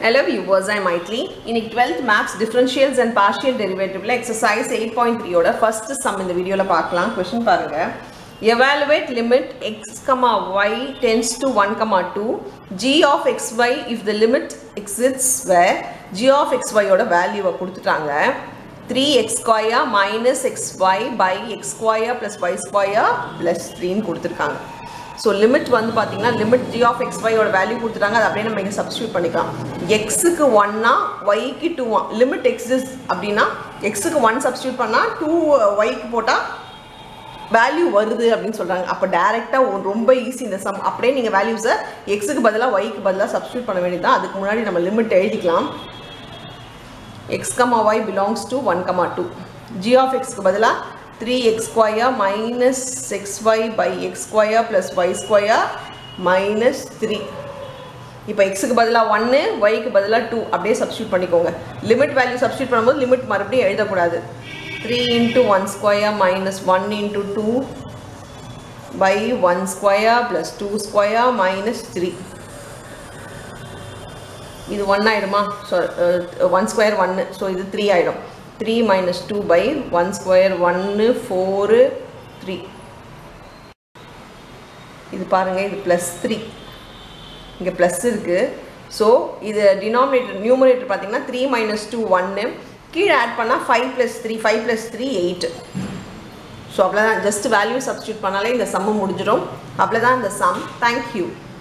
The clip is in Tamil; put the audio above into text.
Hello viewers, I'm Maitli. இன்னைக்கு 12th maths differentials and partial derivative exercise 8.3 ஓட first sum இந்த வீடியோல பார்க்கலாம் question பாருங்க evaluate limit x comma y tends to 1 comma 2 g of xy if the limit exists where g of xy ஓட வேல்யூவை கொடுத்துட்டாங்க 3x square minus xy by x square plus y square plus 3 ன்னு கொடுத்துருக்காங்க ஸோ லிமிட் வந்து பார்த்தீங்கன்னா லிமிட் ஜி ஆஃப் எக்ஸ் ஒய்யோட வேல்யூ கொடுத்துட்டாங்க அதை அப்படியே நம்ம இங்கே சப்ஸ்டியூட் பண்ணிக்கலாம் எக்ஸுக்கு ஒன்னா ஒய்க்கு டூ ஒன் லிமிட் எக்ஸிஸ் அப்படின்னா எக்ஸுக்கு ஒன் சப்ஸ்டியூட் பண்ணால் டூ ஒய்க்கு போட்டால் வேல்யூ வருது அப்படின்னு சொல்கிறாங்க அப்போ டேரெக்டாக ரொம்ப ஈஸி இந்த சம் அப்படியே நீங்கள் வேல்யூஸை எக்ஸுக்கு பதிலாக ஒய்க்கு பதிலாக சப்ஸ்டியூட் பண்ண வேண்டியதான் அதுக்கு முன்னாடி நம்ம லிமிட் எழுதிக்கலாம் X comma Y belongs to one comma two G of எக்ஸ்க்கு பதிலாக 3x square minus 6y by x square plus y square minus 3 இப்போ எக்ஸுக்கு பதிலாக ஒன்று ஒய்க்கு பதிலாக டூ அப்படியே சப்ஸ்டியூட் பண்ணிக்கோங்க லிமிட் வேல்யூ சப்ஸ்டியூட் பண்ணும்போது லிமிட் மறுபடியும் எழுதக்கூடாது three into one square minus one into two by one square plus two square minus three இது ஒன் ஆகிடுமா ஸோ ஒன் ஸ்கொயர் ஒன்று ஸோ இது த்ரீ ஆகிடும் three minus two by one square ஒன்று ஃபோரு த்ரீ இது பாருங்கள் இது ப்ளஸ் த்ரீ இங்கே ப்ளஸ் இருக்குது ஸோ இது டினாமினேட்டர் நியூமரேட்டர் பார்த்தீங்கன்னா த்ரீ மைனஸ் டூ ஒன்று கீழே ஆட் பண்ணால் five plus three five plus three eight so அவ்வளோதான் ஜஸ்ட் வேல்யூ சப்ஸ்டியூட் பண்ணாலே இந்த சம்மு முடிஞ்சிடும் அவ்வளோதான் இந்த சம் தேங்க்யூ